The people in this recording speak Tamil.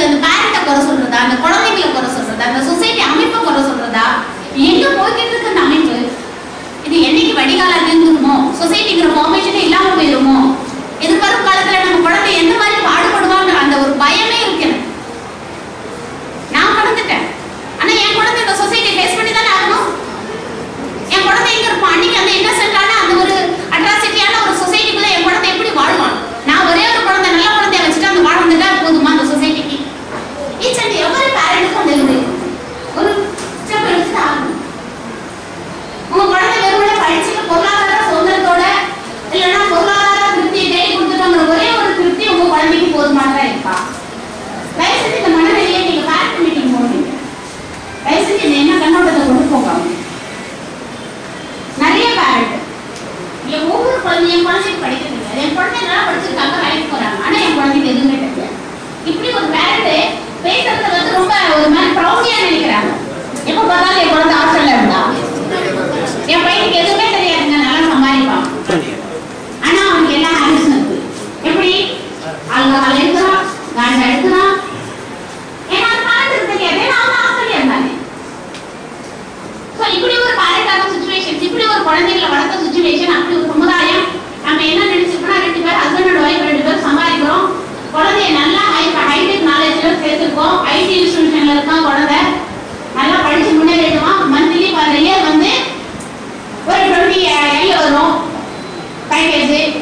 இதுல அந்த பேரண்ட குறை சொல்றதா அந்த குழந்தைகளை குறை சொல்றதா அந்த சொசைட்டி அமைப்பை குறை சொல்றதா எங்க போய்கிட்டு இருக்கு அந்த அமைப்பு இது என்னைக்கு வடிகால நின்றுமோ சொசைட்டிங்கிற ஃபார்மேஷனே இல்லாம போயிருமோ எதிர்வரும் காலத்துல நம்ம குழந்தை எந்த மாதிரி பாடுபடுவாங்கிற அந்த ஒரு பயமே இருக்கு எனக்கு. நான் கடந்துட்டேன் ஆனா என் குழந்தை இந்த சொசைட்டி ஃபேஸ் பண்ணி தானே ஆகணும் என் குழந்தை எங்க இருப்பான் அன்னைக்கு அந்த இன்னசென்ட்டான அந்த ஒரு அட்ராசிட்டியான ஒரு சொசைட்டிக்குள்ள என் குழந்தை எப்படி வாழ்வான் நான் ஒரே ஒரு குழந்தை நல்ல குழந்தைய வச்சுட்டு அந்த வாழ்ந்துட்டா போதுமா அந்த சொசைட்டிக்கு ஈச் அண்ட் எவ்வளவு பேரண்ட்டுக்கும் அந்த இது ஒரு ஸ்டெப் எடுத்துட்டு ஆகணும் உங்க குழந்தை வெறுமனே படிச்சுட்டு பொருளாதார சுதந்திரத்தோட இல்லைன்னா பொருளாதார திருப்தியை தேடி கொடுத்துட்டோங்கிற ஒரே ஒரு திருப்தி உங்க குழந்தைக்கு போதுமானதா இருக்கா தயவு செஞ்சு இந்த மனநிலையை நீங்க பேரண்ட் மீட்டிங் போடுறீங்க தயவு செஞ்சு இந்த என்ன கண்ணோட்டத்தை கொண்டு போங்க அவங்க. நிறைய பேரண்ட் என் ஒவ்வொரு குழந்தையும் என் குழந்தைக்கு படிக்கிறது இல்லை என் குழந்தை நல்லா படிச்சிருக்காங்க வேலைக்கு போறாங்க ஆனா என் குழந்தைக்கு எதுவுமே தெரியல இப்படி ஒரு பேரண்ட் பேசுறது வந்து ரொம்ப ஒரு மாதிரி ப்ரௌடியா நினைக்கிறாங்க எப்ப பார்த்தாலும் என் குழந்தை ஹாஸ்டல்ல இருந்தா என் பையனுக்கு எதுவுமே தெரியாதுங்க நல்லா சம்பாதிப்பான் ஆனா அவனுக்கு எல்லாம் ஆக்ஷன் இருக்கு எப்படி ஆல்கஹால் எடுக்கிறான் காஞ்சா எடுக்கிறான் ஏன்னா அது பணத்துக்கு தெரியாது ஏன்னா அவன் ஹாஸ்டல்ல இருந்தானே ஸோ இப்படி ஒரு பேரண்டான சுச்சுவேஷன் இப்படி ஒரு குழந்தைகளை வளர்த்த சுச்சுவேஷன் அப்படி ஒரு சமுதாயம் நம்ம என்ன நினைச்சிருக்கோம்னா ரெண்டு பேர் ஹஸ்பண்ட் அண்ட் ஒய்ஃப் ரெண்டு பேரும் சம்பாதிக்கிறோம் குழந்தைய நல்லா ஹை ஹைடெக் நாலேஜ்ல சேர்த்துருக்கோம் ஐடி இன்ஸ்டிடியூஷன்ல இருக்கான் குழந்தை நல்லா படிச்சு முன்னேறிடுவான் மந்த்லி பர் இயர் வந்து ஒரு டுவெண்ட்டி எல் வரும் பேக்கேஜ்